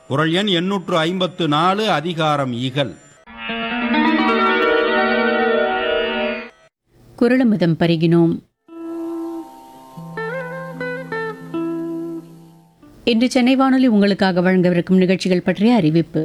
குரல் எண் எண்ணூற்று ஐம்பத்து நாலு அதிகாரம் இகல் குரலமுதம் பருகினோம் இன்று சென்னை வானொலி உங்களுக்காக வழங்கவிருக்கும் நிகழ்ச்சிகள் பற்றிய அறிவிப்பு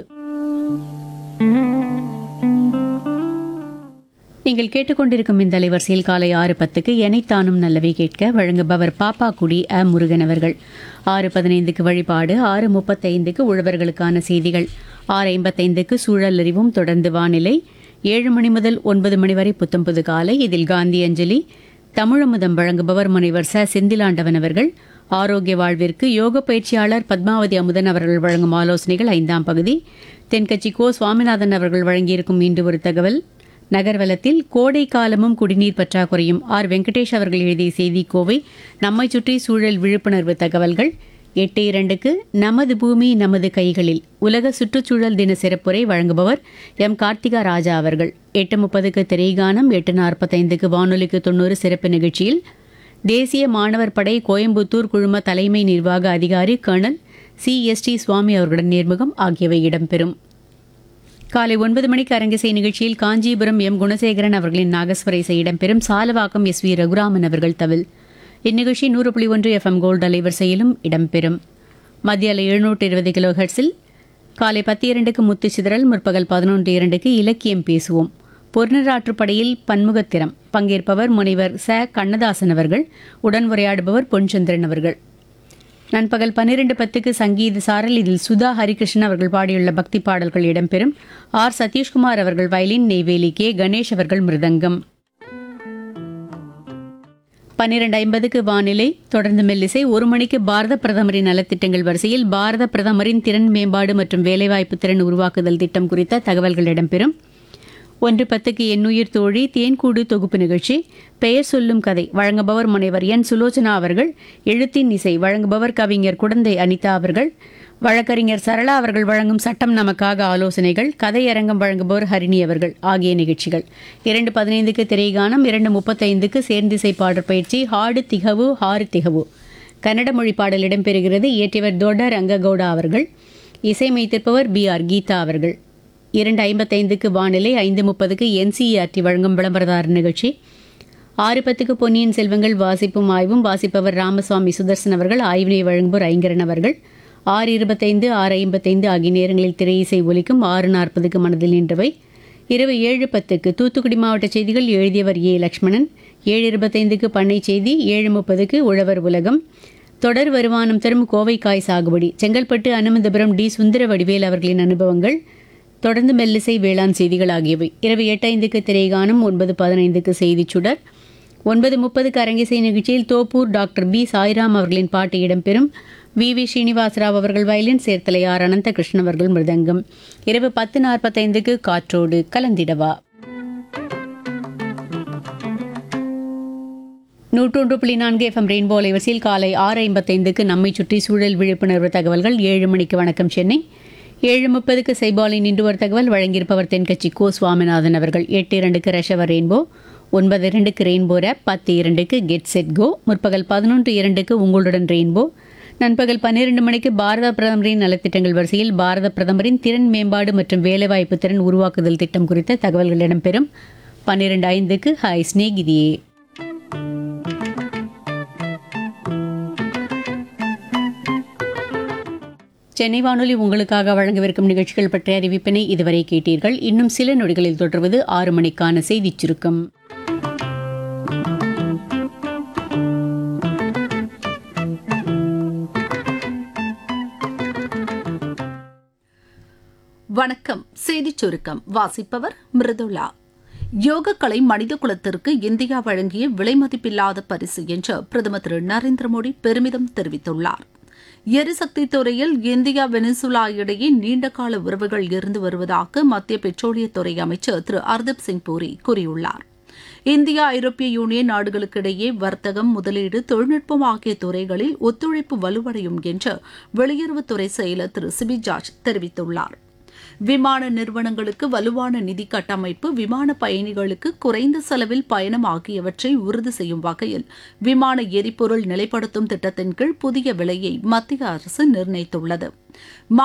நீங்கள் கேட்டுக்கொண்டிருக்கும் இந்த அலைவரிசையில் காலை ஆறு பத்துக்கு எனைத்தானும் நல்லவை கேட்க வழங்குபவர் பாப்பாக்குடி அ முருகன் அவர்கள் ஆறு பதினைந்துக்கு வழிபாடு ஆறு முப்பத்தைந்துக்கு உழவர்களுக்கான செய்திகள் ஆறு ஐம்பத்தைந்துக்கு சூழல் அறிவும் தொடர்ந்து வானிலை ஏழு மணி முதல் ஒன்பது மணி வரை புத்தம் புது காலை இதில் காந்தி அஞ்சலி தமிழமுதம் வழங்குபவர் முனைவர் ச செந்திலாண்டவன் அவர்கள் ஆரோக்கிய வாழ்விற்கு யோக பயிற்சியாளர் பத்மாவதி அமுதன் அவர்கள் வழங்கும் ஆலோசனைகள் ஐந்தாம் பகுதி தென்கட்சி கோ சுவாமிநாதன் அவர்கள் வழங்கியிருக்கும் மீண்டு ஒரு தகவல் நகர்வலத்தில் கோடை காலமும் குடிநீர் பற்றாக்குறையும் ஆர் வெங்கடேஷ் அவர்கள் எழுதிய செய்தி கோவை நம்மை சுற்றி சூழல் விழிப்புணர்வு தகவல்கள் எட்டு இரண்டுக்கு நமது பூமி நமது கைகளில் உலக சுற்றுச்சூழல் தின சிறப்புரை வழங்குபவர் எம் கார்த்திகா ராஜா அவர்கள் எட்டு முப்பதுக்கு திரைகானம் எட்டு நாற்பத்தைந்துக்கு வானொலிக்கு தொண்ணூறு சிறப்பு நிகழ்ச்சியில் தேசிய மாணவர் படை கோயம்புத்தூர் குழும தலைமை நிர்வாக அதிகாரி colonel C S T Swamy அவர்களுடன் நேர்முகம் ஆகியவை இடம்பெறும் காலை ஒன்பது மணிக்கு அரங்கிசை நிகழ்ச்சியில் காஞ்சிபுரம் எம் குணசேகரன் அவர்களின் நாகஸ்வர இசை இடம்பெறும் சாலவாக்கம் எஸ் வி ரகுராமன் அவர்கள் தவில் இந்நிகழ்ச்சி நூறு புள்ளி ஒன்று எஃப்எம் கோல்டு அலைவரிசையிலும் இடம்பெறும் மத்திய அலை எழுநூற்று இருபது கிலோ ஹெர்ட்ஸில் காலை பத்து இரண்டுக்கு முத்து சிதறல் முற்பகல் பதினொன்று இரண்டுக்கு இலக்கியம் பேசுவோம் பொருநராற்றுப்படையில் பன்முகத்திறம் பங்கேற்பவர் முனைவர் ச கண்ணதாசன் அவர்கள் உடன் உரையாடுபவர் பொன்சந்திரன் அவர்கள் நண்பகல் பன்னிரண்டு பத்துக்கு சங்கீத சாரல் இதில் சுதா ஹரிகிருஷ்ணன் அவர்கள் பாடியுள்ள பக்தி பாடல்கள் இடம்பெறும் ஆர் சதீஷ்குமார் அவர்கள் வயலின் நெய்வேலி கே கணேஷ் அவர்கள் மிருதங்கம் பன்னிரண்டு ஐம்பதுக்கு வானிலை தொடர்ந்து மெல்லிசை ஒரு மணிக்கு பாரத பிரதமரின் நலத்திட்டங்கள் வரிசையில் பாரத பிரதமரின் திறன் மேம்பாடு மற்றும் வேலைவாய்ப்பு திறன் உருவாக்குதல் திட்டம் குறித்த தகவல்கள் இடம்பெறும் ஒன்று பத்துக்கு எண்ணுயிர் தோழி தேன்கூடு தொகுப்பு நிகழ்ச்சி பெயர் சொல்லும் கதை வழங்குபவர் முனைவர் என் சுலோச்சனா அவர்கள் எழுத்தின் இசை வழங்குபவர் கவிஞர் குடந்தை அனிதா அவர்கள் வழக்கறிஞர் சரளா அவர்கள் வழங்கும் சட்டம் நமக்காக ஆலோசனைகள் கதையரங்கம் வழங்குபவர் ஹரிணி அவர்கள் ஆகிய நிகழ்ச்சிகள் இரண்டு பதினைந்துக்கு திரைகானம் இரண்டு முப்பத்தைந்துக்கு சேர்ந்திசை பாடற் பயிற்சி ஹாடு திகவு ஹாறு திகவு கன்னட மொழி பாடல் இடம்பெறுகிறது இயற்றியவர் தோட ரங்ககவுடா அவர்கள் இசையமைத்திருப்பவர் பி ஆர் கீதா அவர்கள் இரண்டு ஐம்பத்தைந்துக்கு வானிலை ஐந்து முப்பதுக்கு என்சிஇஆர்டி வழங்கும் விளம்பரதார நிகழ்ச்சி ஆறு பத்துக்கு பொன்னியின் செல்வங்கள் வாசிப்பும் ஆய்வும் வாசிப்பவர் ராமசுவாமி சுதர்சன் அவர்கள் ஆய்வினை வழங்குவோர் ஐங்கரன் அவர்கள் ஆறு இருபத்தைந்து ஆறு ஐம்பத்தைந்து ஆகிய நேரங்களில் திரையிசை ஒலிக்கும் ஆறு நாற்பதுக்கு மனதில் நின்றவை இரவு ஏழு பத்துக்கு தூத்துக்குடி மாவட்ட செய்திகள் எழுதியவர் ஏ லக்ஷ்மணன் ஏழு இருபத்தைந்துக்கு பண்ணை செய்தி ஏழு முப்பதுக்கு உழவர் உலகம் தொடர் வருமானம் தரும் கோவைக்காய் சாகுபடி செங்கல்பட்டு அனுமந்தபுரம் டி சுந்தர வடிவேல் அவர்களின் அனுபவங்கள் தொடர்ந்து மெல்லிசை வேளாண் செய்திகள் ஆகியவை இரவு எட்டு ஐந்துக்கு திரைகானம் ஒன்பது பதினைந்துக்கு செய்திச் சுடர் ஒன்பது முப்பதுக்கு அரங்கிசை நிகழ்ச்சியில் தோப்பூர் டாக்டர் பி சாய்ராம் அவர்களின் பாட்டு இடம்பெறும் வி வி ஸ்ரீனிவாசராவ் அவர்கள் வயலின் சேர்த்தலை ஆர் அனந்தகிருஷ்ணன் அவர்கள் மிருதங்கம் இரவு பத்து நாற்பத்தைந்துக்கு காற்றோடு கலந்திடவா நூற்றொன்று புள்ளி நான்கு எஃப்எம் ரெயின்போ அலைவரிசையில் காலை ஆறு ஐம்பத்தைந்துக்கு நம்மை சுற்றி சூழல் விழிப்புணர்வு தகவல்கள் ஏழு மணிக்கு வணக்கம் சென்னை ஏழு முப்பதுக்கு சைபாலின் இன்று ஒரு தகவல் வழங்கியிருப்பவர் தென்கட்சி கோ சுவாமிநாதன் அவர்கள் எட்டு இரண்டுக்கு ரஷவர் ரெயின்போ ஒன்பது இரண்டுக்கு ரெயின்போ ரேப் பத்து இரண்டுக்கு கெட் செட் கோ முற்பகல் பதினொன்று இரண்டுக்கு உங்களுடன் ரெயின்போ நண்பகல் பன்னிரண்டு மணிக்கு பாரத பிரதமரின் நலத்திட்டங்கள் வரிசையில் பாரத பிரதமரின் திறன் மேம்பாடு மற்றும் வேலைவாய்ப்பு திறன் உருவாக்குதல் திட்டம் குறித்த தகவல்கள் இடம்பெறும் பன்னிரண்டு ஐந்துக்கு ஹாய் ஸ்னேகிதியே சென்னை வானொலி உங்களுக்காக வழங்கவிருக்கும் நிகழ்ச்சிகள் பற்றிய அறிவிப்பினை இதுவரை கேட்டீர்கள் இன்னும் சில நொடிகளில் தொடர்வது ஆறு மணிக்கான செய்திச் சுருக்கம் வணக்கம் செய்திச் சுருக்கம் வாசிப்பவர் மிருதுளா யோகக்கலை மனித குலத்திற்கு இந்தியா வழங்கிய விலைமதிப்பில்லாத பரிசு என்று பிரதமர் திரு நரேந்திர மோடி பெருமிதம் தெரிவித்துள்ளார் எரிசக்தி துறையில் இந்தியா வெனிசுலா இடையே நீண்டகால உறவுகள் இருந்து வருவதாக மத்திய பெட்ரோலியத்துறை அமைச்சர் திரு ஹர்தீப் சிங் பூரி கூறியுள்ளார் இந்தியா ஐரோப்பிய யூனியன் நாடுகளுக்கிடையே வர்த்தகம் முதலீடு தொழில்நுட்பம் ஆகிய துறைகளில் ஒத்துழைப்பு வலுவடையும் என்று வெளியுறவுத்துறை செயலர் திரு சிபி ஜார்ஜ் தெரிவித்துள்ளார் விமான நிறுவனங்களுக்கு வலுவான நிதி கட்டமைப்பு விமான பயணிகளுக்கு குறைந்த செலவில் பயணம் ஆகியவற்றை உறுதி செய்யும் வகையில் விமான எரிபொருள் நிலைப்படுத்தும் திட்டத்தின் கீழ் புதிய விலையை மத்திய அரசு நிர்ணயித்துள்ளது